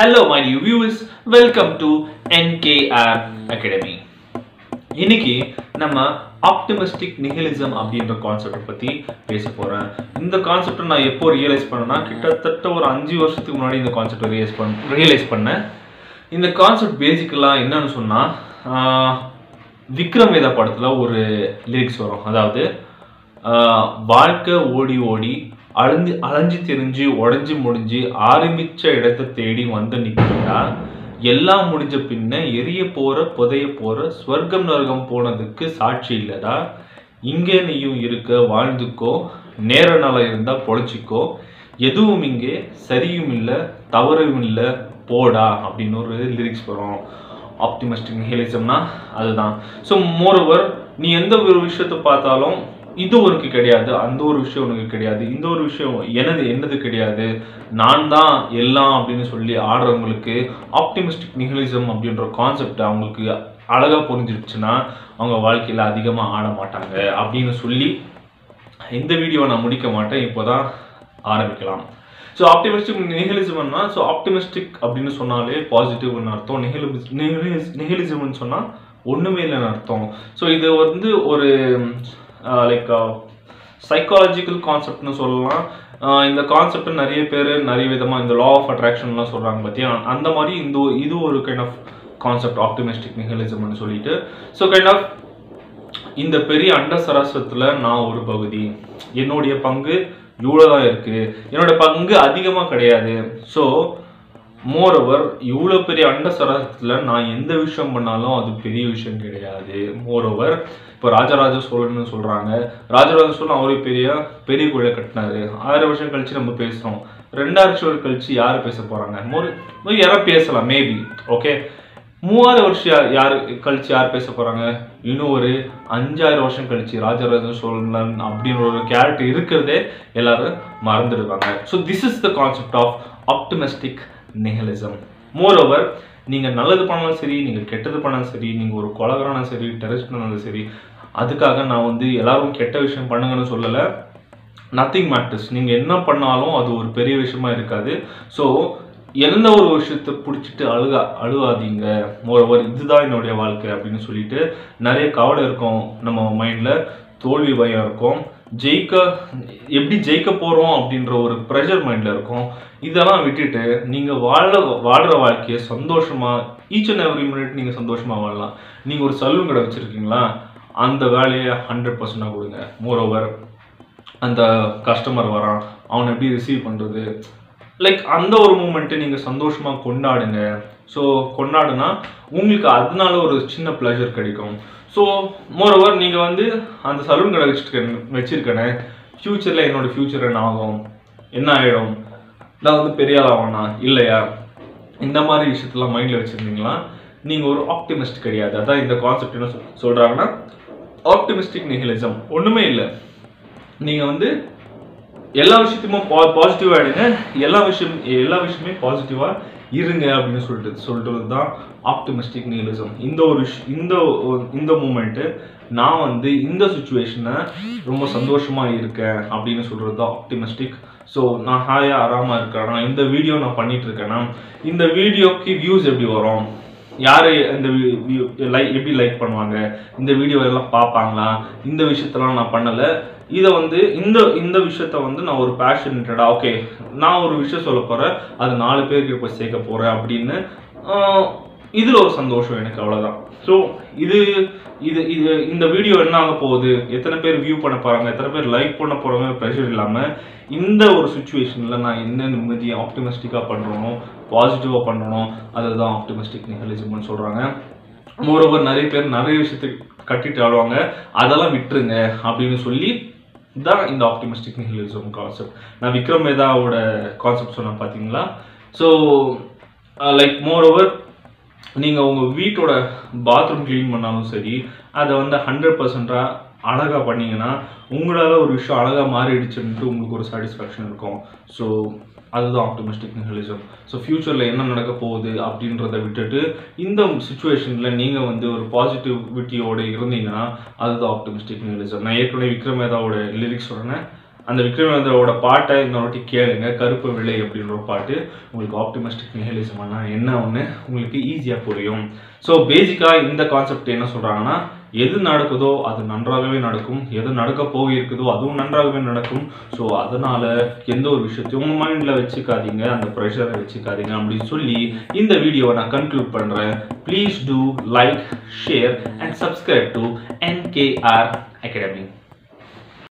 Hello, my dear viewers. Welcome to NKR Academy. இன்னைக்கு நம்ம optimistic நிஹிலிசம் அப்படின்ற கான்செப்டை பற்றி பேச போகிறேன் இந்த கான்செப்டை நான் எப்போ ரியலைஸ் பண்ணேன்னா கிட்டத்தட்ட ஒரு அஞ்சு வருஷத்துக்கு முன்னாடி இந்த கான்செப்டை ரியலைஸ் பண்ண ரியலைஸ் பண்ணேன் இந்த கான்செப்ட் பேசிக்கலாக என்னன்னு சொன்னால் விக்ரம் வேதா படத்தில் ஒரு லிரிக்ஸ் வரும் அதாவது ஆஹ், வாழ்க்கை ஓடி ஓடி அழிஞ்சு அலைஞ்சு திரிஞ்சு உடஞ்சி முடிஞ்சு ஆரம்பிச்ச இடத்தை தேடி வந்து நிற்கிறா எல்லாம் முடிஞ்ச பின்ன எரிய போற புதைய போற ஸ்வர்க்கம் நரகம் போனதுக்கு சாட்சி இல்லடா இங்கே நீயும் இருக்க வாழ்ந்துக்கோ நேர நாளம் இருந்தா பொழைச்சிக்கோ எதுவும் இங்கே சரியும் இல்லை தவறும் இல்லை போடா அப்படின்னு ஒரு லிரிக்ஸ் வரும் ஆப்டிமிஸ்டிக் நிஹிலிசம்னா அதுதான் ஸோ மோரோவர் நீ எந்த ஒரு விஷயத்தை பார்த்தாலும் இது உனக்கு கிடையாது அந்த ஒரு விஷயம் உனக்கு கிடையாது இந்த ஒரு விஷயம் எனது என்னது கிடையாது நான் தான் எல்லாம் அப்படின்னு சொல்லி ஆடுறவங்களுக்கு ஆப்டிமிஸ்டிக் நிஹிலிசம் அப்படின்ற கான்செப்ட் அவங்களுக்கு அழகா புரிஞ்சிருச்சுன்னா அவங்க வாழ்க்கையில அதிகமா ஆட மாட்டாங்க அப்படின்னு சொல்லி இந்த வீடியோவை நான் முடிக்க மாட்டேன் இப்போதான் ஆரம்பிக்கலாம் ஸோ ஆப்டிமிஸ்டிக் நிஹிலிசம்னா ஸோ ஆப்டிமிஸ்டிக் அப்படின்னு சொன்னாலே பாசிட்டிவ்னு அர்த்தம் நிஹிலிஸ் நிஹிலிசம்னு சொன்னால் ஒன்றுமே இல்லைன்னு அர்த்தம் ஸோ இது வந்து ஒரு லைக் சைக்காலஜிக்கல் கான்செப்ட்னு சொல்லலாம் ஆஹ் இந்த கான்செப்ட் நிறைய பேர் நிறைய விதமாக இந்த லா ஆஃப் அட்ராக்ஷன்லாம் சொல்கிறாங்க பற்றி அந்த மாதிரி இந்த ஒரு- இது ஒரு கைண்ட் ஆஃப் கான்செப்ட் ஆப்டிமிஸ்டிக் நிஹிலிசம்னு சொல்லிட்டு ஸோ கைண்ட் ஆஃப் இந்த பெரிய அண்ட சராசரத்துல நான் ஒரு பகுதி என்னுடைய பங்கு இவ்வளோ தான் இருக்கு என்னோட பங்கு அதிகமாக கிடையாது ஸோ மோரோவர் இவ்வளோ பெரிய அண்ட சராசரத்துல நான் எந்த விஷயம் பண்ணாலும் அது பெரிய விஷயம் கிடையாது மோரோவர் இப்போ ராஜராஜ சோழன்னு சொல்றாங்க ராஜராஜ சோழன் அவரே பெரிய பெரிய கோயிலை கட்டினாரு ஆயிரம் வருஷம் கழிச்சு நம்ம பேசுறோம் ரெண்டாயிரம் வருஷம் கழிச்சு யார் பேச போறாங்க மோர் யாரும் பேசலாம் மேபி ஓகே மூவாயிரம் வருஷம் யா- யார் கழிச்சு யார் பேச போறாங்க இன்னும் ஒரு அஞ்சாயிரம் வருஷம் கழிச்சு ராஜராஜ சோழன் அப்படின்னு ஒரு கேரக்டர் இருக்கிறதே எல்லாரும் மறந்துடுவாங்க so this is the concept of optimistic nihilism moreover நீங்க நல்லது பண்ணாலும் சரி நீங்க கெட்டது பண்ணாலும் சரி நீங்க ஒரு கொலகரானும் சரி டெரரிஸ்ட் பண்ணாலும் சரி அதுக்காக நான் வந்து எல்லாரும் கெட்ட விஷயம் பண்ணுங்கன்னு சொல்லலை நத்திங் மேட்டர்ஸ் நீங்கள் என்ன பண்ணாலும் அது ஒரு பெரிய விஷயமா இருக்காது ஸோ எந்த ஒரு விஷயத்தை பிடிச்சிட்டு அழுகா அழுகாதீங்க ஒரு இதுதான் என்னுடைய வாழ்க்கை அப்படின்னு சொல்லிட்டு நிறைய கவலை இருக்கும் நம்ம மைண்டில் தோல்வி பயம் இருக்கும் ஜெயிக்க எப்படி ஜெயிக்க போகிறோம் அப்படின்ற ஒரு ப்ரெஷர் மைண்டில் இருக்கும் இதெல்லாம் விட்டுட்டு நீங்கள் வாழ வாழ்கிற வாழ்க்கையை சந்தோஷமாக ஈச் அண்ட் எவ்ரி மினிட் நீங்கள் சந்தோஷமாக வாழலாம் நீங்கள் ஒரு சலூன் கடை வச்சுருக்கீங்களா அந்த வேலையை ஹண்ட்ரட் பர்சன்டாக கொடுங்க மோரோவர் அந்த கஸ்டமர் வரான் அவனை எப்படி ரிசீவ் பண்ணுறது லைக் அந்த ஒரு மூமெண்ட்டை நீங்கள் சந்தோஷமாக கொண்டாடுங்க ஸோ கொண்டாடுனா உங்களுக்கு அதனால ஒரு சின்ன ப்ளஷர் கிடைக்கும் ஸோ மோரோவர் நீங்கள் வந்து அந்த சலூன் கடை வச்சுருக்க வச்சுருக்கேனே ஃப்யூச்சரில் என்னோட ஃப்யூச்சர் என்ன ஆகும் என்ன ஆகிடும் நான் வந்து பெரிய ஆள் ஆகணா இல்லையா இந்த மாதிரி விஷயத்தெல்லாம் மைண்டில் வச்சுருந்தீங்களா நீங்கள் ஒரு ஆப்டிமிஸ்ட் கிடையாது அதான் இந்த கான்செப்ட் என்ன சொல்- சொல்றாங்கன்னா ஆப்டிமிஸ்டிக் நிஹிலிசம் ஒன்றுமே இல்லை நீங்கள் வந்து எல்லா விஷயத்தையுமே பா பாசிட்டிவாக எடுங்க எல்லா விஷயம் எல்லா விஷயமே பாசிட்டிவாக இருங்க அப்படின்னு சொல்லிட்டு சொல்கிறது தான் ஆப்டிமிஸ்டிக் நியலிசம் இந்த ஒரு விஷ்- இந்த ஒரு- இந்த மூமெண்ட்டு நான் வந்து இந்த சுச்சுவேஷனை ரொம்ப சந்தோஷமாக இருக்கேன் அப்படின்னு சொல்கிறது தான் ஆப்டிமிஸ்டிக் ஸோ நான் ஹாயாக ஆறாமல் இருக்கேனா இந்த வீடியோ நான் பண்ணிட்டு இருக்கேன்னா இந்த வீடியோக்கு வியூஸ் எப்படி வரும் யார் இந்த லைக் எப்படி லைக் பண்ணுவாங்க இந்த வீடியோ எல்லாம் பார்ப்பாங்களா இந்த விஷயத்தெல்லாம் நான் பண்ணலை இதை வந்து இந்த இந்த விஷயத்த வந்து நான் ஒரு பேஷனேட்டடா ஓகே நான் ஒரு விஷயம் சொல்ல போகிறேன் அது நாலு பேருக்கு போய் சேர்க்க போகிறேன் அப்படின்னு ஆஹ், இதுல ஒரு சந்தோஷம் எனக்கு அவ்வளவுதான் ஸோ இது இது இது இந்த வீடியோ என்ன ஆக போகுது எத்தனை பேர் வியூ பண்ண போறாங்க எத்தனை பேர் லைக் பண்ண போறாங்க ப்ரெஷர் இல்லாம இந்த ஒரு சுச்சுவேஷன்ல நான் என்ன நிம்மதியாக ஆப்டிமிஸ்டிக்காக பண்றேனோ பாசிட்டிவாக பண்றேனோ அதுதான் ஆப்டிமிஸ்டிக் நிகழ்ச்சின்னு சொல்றாங்க மோரோவர் நிறைய பேர் நிறைய விஷயத்தை கட்டிட்டு ஆடுவாங்க அதெல்லாம் விட்டுருங்க அப்படின்னு சொல்லி தான் இந்த ஆப்டிமிஸ்டிக் நிஹிலிசம் கான்செப்ட் நான் விக்ரம் வேதாவோட கான்செப்ட் சொன்னேன் பார்த்தீங்களா ஸோ லைக் மோர் ஓவர் நீங்கள் உங்கள் வீட்டோட பாத்ரூம் க்ளீன் பண்ணாலும் சரி அதை வந்து ஹண்ட்ரட் பர்சன்டாக அழகாக பண்ணீங்கன்னா உங்களால் ஒரு விஷயம் அழகாக மாறிடுச்சுன்ட்டு உங்களுக்கு ஒரு சாட்டிஸ்ஃபேக்ஷன் இருக்கும் ஸோ அதுதான் ஆப்டிமிஸ்டிக் நிகலிசம் ஸோ ஃப்யூச்சரில் என்ன நடக்க போகுது அப்படின்றத விட்டுட்டு இந்த சுச்சுவேஷனில் நீங்கள் வந்து ஒரு பாசிட்டிவிட்டியோட இருந்தீங்கன்னா அதுதான் ஆப்டிமிஸ்டிக் நிகலிசம் நான் ஏற்கனவே விக்ரமேதாவோட லிரிக்ஸ் சொன்னேன் அந்த விக்ரமேந்திரோட பாட்டை இந்த வாட்டி கேளுங்க கருப்பு விலை அப்படின்ற ஒரு பாட்டு உங்களுக்கு ஆப்டிமிஸ்டிக் நிகலிசம்னா என்ன ஒன்று உங்களுக்கு ஈஸியாக புரியும் ஸோ பேசிக்காக இந்த கான்செப்ட் என்ன சொல்கிறாங்கன்னா எது நடக்குதோ அது நன்றாகவே நடக்கும் எது நடக்க போகிருக்குதோ அதுவும் நன்றாகவே நடக்கும் ஸோ அதனால எந்த ஒரு விஷயத்தையும் உங்கள் மைண்டில் வச்சுக்காதீங்க அந்த ப்ரெஷரை வச்சுக்காதீங்க அப்படின்னு சொல்லி இந்த வீடியோவை நான் கன்க்ளூட் பண்ணுறேன் please do like share and subscribe to NKR academy